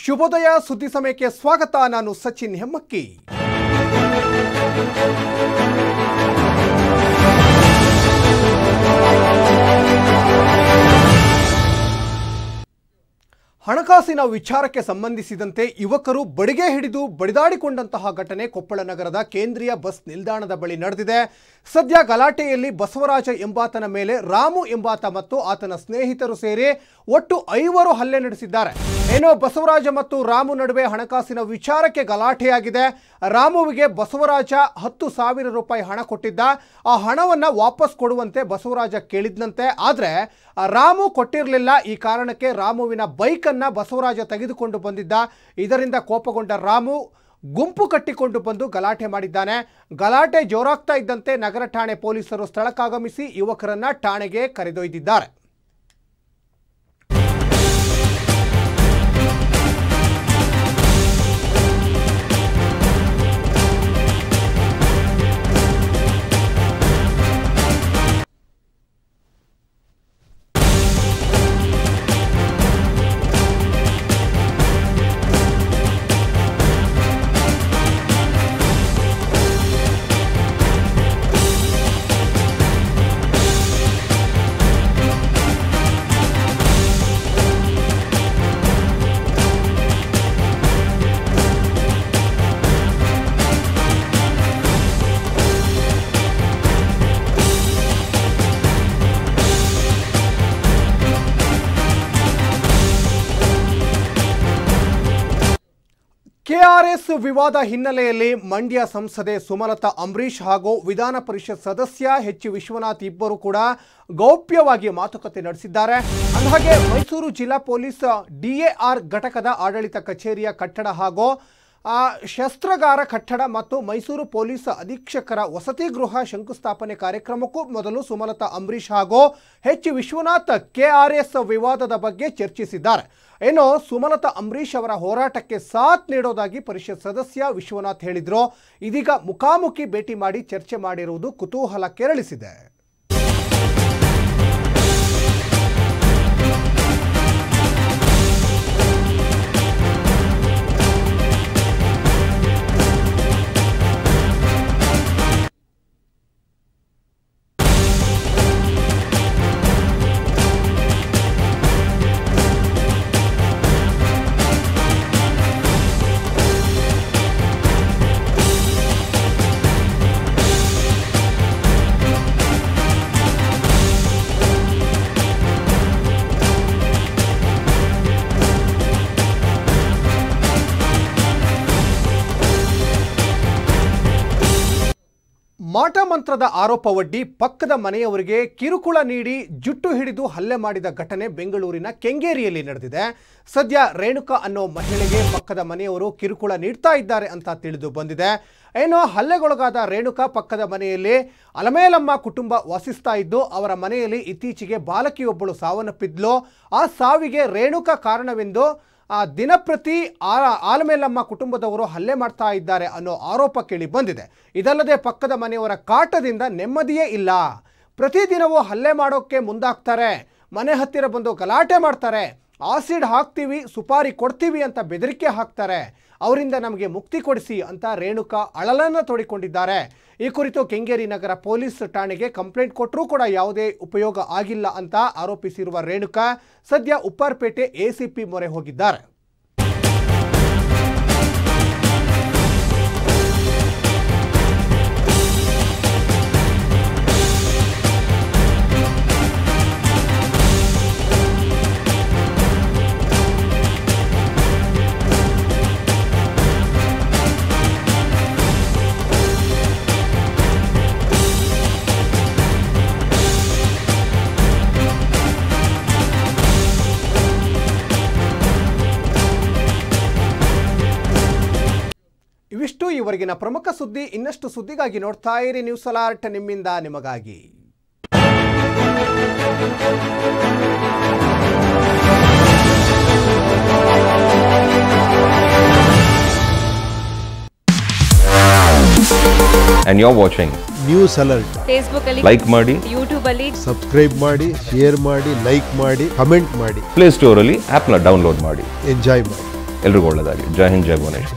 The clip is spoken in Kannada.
ಶುಭೋದಯ ಸುದ್ದಿ ಸಮಯಕ್ಕೆ ಸ್ವಾಗತ ನಾನು ಸಚಿನ್ ಹೆಮ್ಮಕ್ಕಿ ಹಣಕಾಸಿನ ವಿಚಾರಕ್ಕೆ ಸಂಬಂಧಿಸಿದಂತೆ ಯುವಕರು ಬಡಿಗೆ ಹಿಡಿದು ಬಡಿದಾಡಿಕೊಂಡಂತಹ ಘಟನೆ ಕೊಪ್ಪಳ ನಗರದ ಕೇಂದ್ರೀಯ ಬಸ್ ನಿಲ್ದಾಣದ ಬಳಿ ನಡೆದಿದೆ ಸದ್ಯ ಗಲಾಟೆಯಲ್ಲಿ ಬಸವರಾಜ ಎಂಬಾತನ ಮೇಲೆ ರಾಮು ಎಂಬಾತ ಮತ್ತು ಆತನ ಸ್ನೇಹಿತರು ಸೇರಿ ಒಟ್ಟು ಐವರು ಹಲ್ಲೆ ನಡೆಸಿದ್ದಾರೆ ಏನೋ ಬಸವರಾಜ ಮತ್ತು ರಾಮು ನಡುವೆ ಹಣಕಾಸಿನ ವಿಚಾರಕ್ಕೆ ಗಲಾಟೆಯಾಗಿದೆ ರಾಮುವಿಗೆ ಬಸವರಾಜ ಹತ್ತು ಸಾವಿರ ರೂಪಾಯಿ ಹಣ ಕೊಟ್ಟಿದ್ದ ಆ ಹಣವನ್ನು ವಾಪಸ್ ಕೊಡುವಂತೆ ಬಸವರಾಜ ಕೇಳಿದ್ನಂತೆ ಆದರೆ ರಾಮು ಕೊಟ್ಟಿರಲಿಲ್ಲ ಈ ಕಾರಣಕ್ಕೆ ರಾಮುವಿನ ಬೈಕನ್ನು ಬಸವರಾಜ ತೆಗೆದುಕೊಂಡು ಬಂದಿದ್ದ ಇದರಿಂದ ಕೋಪಗೊಂಡ ರಾಮು ಗುಂಪು ಕಟ್ಟಿಕೊಂಡು ಬಂದು ಗಲಾಟೆ ಮಾಡಿದ್ದಾನೆ ಗಲಾಟೆ ಜೋರಾಗ್ತಾ ಇದ್ದಂತೆ ನಗರ ಠಾಣೆ ಪೊಲೀಸರು ಸ್ಥಳಕ್ಕಾಗಮಿಸಿ ಯುವಕರನ್ನ ಠಾಣೆಗೆ ಕರೆದೊಯ್ದಿದ್ದಾರೆ ಕೆಆರ್ಎಸ್ ವಿವಾದ ಹಿನ್ನೆಲೆಯಲ್ಲಿ ಮಂಡ್ಯ ಸಂಸದೆ ಸುಮಲತಾ ಅಂಬರೀಷ್ ಹಾಗೂ ವಿಧಾನ ಪರಿಷತ್ ಸದಸ್ಯ ಎಚ್ ವಿಶ್ವನಾಥ್ ಇಬ್ಬರು ಕೂಡ ಗೌಪ್ಯವಾಗಿ ಮಾತುಕತೆ ನಡೆಸಿದ್ದಾರೆ ಅಂದಹಾಗೆ ಮೈಸೂರು ಜಿಲ್ಲಾ ಪೊಲೀಸ್ ಡಿಎಆರ್ ಘಟಕದ ಆಡಳಿತ ಕಚೇರಿಯ ಕಟ್ಟಡ ಹಾಗೂ ಆ, ಶಸ್ತ್ರಾಗಾರ ಕಟ್ಟಡ ಮತ್ತು ಮೈಸೂರು ಪೊಲೀಸ್ ಅಧೀಕ್ಷಕರ ವಸತಿ ಗೃಹ ಶಂಕುಸ್ಥಾಪನೆ ಕಾರ್ಯಕ್ರಮಕ್ಕೂ ಮೊದಲು ಸುಮಲತಾ ಅಂಬರೀಷ್ ಹಾಗೂ ಎಚ್ ವಿಶ್ವನಾಥ್ ಕೆಆರ್ಎಸ್ ವಿವಾದದ ಬಗ್ಗೆ ಚರ್ಚಿಸಿದ್ದಾರೆ ಏನು ಸುಮಲತಾ ಅಂಬರೀಷ್ ಅವರ ಹೋರಾಟಕ್ಕೆ ಸಾಥ್ ನೀಡೋದಾಗಿ ಪರಿಷತ್ ಸದಸ್ಯ ವಿಶ್ವನಾಥ್ ಹೇಳಿದ್ರು ಇದೀಗ ಮುಖಾಮುಖಿ ಭೇಟಿ ಮಾಡಿ ಚರ್ಚೆ ಮಾಡಿರುವುದು ಕುತೂಹಲ ಕೆರಳಿಸಿದೆ ಮಾಟ ಮಂತ್ರದ ಆರೋಪವೊಡ್ಡಿ ಪಕ್ಕದ ಮನೆಯವರಿಗೆ ಕಿರುಕುಳ ನೀಡಿ ಜುಟ್ಟು ಹಿಡಿದು ಹಲ್ಲೆ ಮಾಡಿದ ಘಟನೆ ಬೆಂಗಳೂರಿನ ಕೆಂಗೇರಿಯಲ್ಲಿ ನಡೆದಿದೆ ಸದ್ಯ ರೇಣುಕಾ ಅನ್ನೋ ಮಹಿಳೆಗೆ ಪಕ್ಕದ ಮನೆಯವರು ಕಿರುಕುಳ ನೀಡ್ತಾ ಇದ್ದಾರೆ ಅಂತ ತಿಳಿದು ಬಂದಿದೆ ಏನೋ ಹಲ್ಲೆಗೊಳಗಾದ ರೇಣುಕಾ ಪಕ್ಕದ ಮನೆಯಲ್ಲಿ ಅಲಮೇಲಮ್ಮ ಕುಟುಂಬ ವಾಸಿಸ್ತಾ ಇದ್ದು ಅವರ ಮನೆಯಲ್ಲಿ ಇತ್ತೀಚೆಗೆ ಬಾಲಕಿಯೊಬ್ಬಳು ಸಾವನ್ನಪ್ಪಿದ್ಲು ಆ ಸಾವಿಗೆ ರೇಣುಕಾ ಕಾರಣವೆಂದು ಆ ದಿನಪ್ರತಿ ಆ ಆಲಮೇಲಮ್ಮ ಕುಟುಂಬದವರು ಹಲ್ಲೆ ಮಾಡ್ತಾ ಇದ್ದಾರೆ ಅನ್ನೋ ಆರೋಪ ಕೇಳಿ ಬಂದಿದೆ ಇದಲ್ಲದೆ ಪಕ್ಕದ ಮನೆಯವರ ಕಾಟದಿಂದ ನೆಮ್ಮದಿಯೇ ಇಲ್ಲ ಪ್ರತಿದಿನವೂ ಹಲ್ಲೆ ಮಾಡೋಕ್ಕೆ ಮುಂದಾಗ್ತಾರೆ ಮನೆ ಹತ್ತಿರ ಬಂದು ಗಲಾಟೆ ಮಾಡ್ತಾರೆ ಆಸಿಡ್ ಹಾಕ್ತೀವಿ ಸುಪಾರಿ ಕೊಡ್ತೀವಿ ಅಂತ ಬೆದರಿಕೆ ಹಾಕ್ತಾರೆ ಅವರಿಂದ ನಮಗೆ ಮುಕ್ತಿ ಕೊಡಿಸಿ ಅಂತ ರೇಣುಕಾ ಅಳಲನ್ನು ತೋಡಿಕೊಂಡಿದ್ದಾರೆ ಈ ಕುರಿತು ಕೆಂಗೇರಿ ನಗರ ಪೊಲೀಸ್ ಠಾಣೆಗೆ ಕಂಪ್ಲೇಂಟ್ ಕೊಟ್ಟರೂ ಕೂಡ ಯಾವುದೇ ಉಪಯೋಗ ಆಗಿಲ್ಲ ಅಂತ ಆರೋಪಿಸಿರುವ ರೇಣುಕಾ ಸದ್ಯ ಉಪ್ಪಾರ್ಪೇಟೆ ಎಸಿಪಿ ಮೊರೆ ಹೋಗಿದ್ದಾರೆ ಇವಿಷ್ಟು ಈವರೆಗಿನ ಪ್ರಮುಖ ಸುದ್ದಿ ಇನ್ನಷ್ಟು ಸುದ್ದಿಗಾಗಿ ನೋಡ್ತಾ ಇರಿ ನ್ಯೂಸ್ ಅಲರ್ಟ್ ನಿಮ್ಮಿಂದ ನಿಮಗಾಗಿ and you're watching. News alert Facebook ಅಲ್ಲಿ Like ಮಾಡಿ ಯೂಟ್ಯೂಬ್ ಅಲ್ಲಿ ಸಬ್ಸ್ಕ್ರೈಬ್ ಮಾಡಿ ಶೇರ್ ಮಾಡಿ ಲೈಕ್ ಮಾಡಿ ಕಮೆಂಟ್ ಮಾಡಿ ಪ್ಲೇ ಸ್ಟೋರಲ್ಲಿ ಆ್ಯಪ್ನ ಡೌನ್ಲೋಡ್ ಮಾಡಿ ಎಂಜಾಯ್ ಮಾಡಿ ಎಲ್ರಿಗೂ ಒಳ್ಳೆಯದಾಗಲಿ ಜೈ ಹಿಂದ್ ಜೈ ಭುವನೇಶ್ವರಿ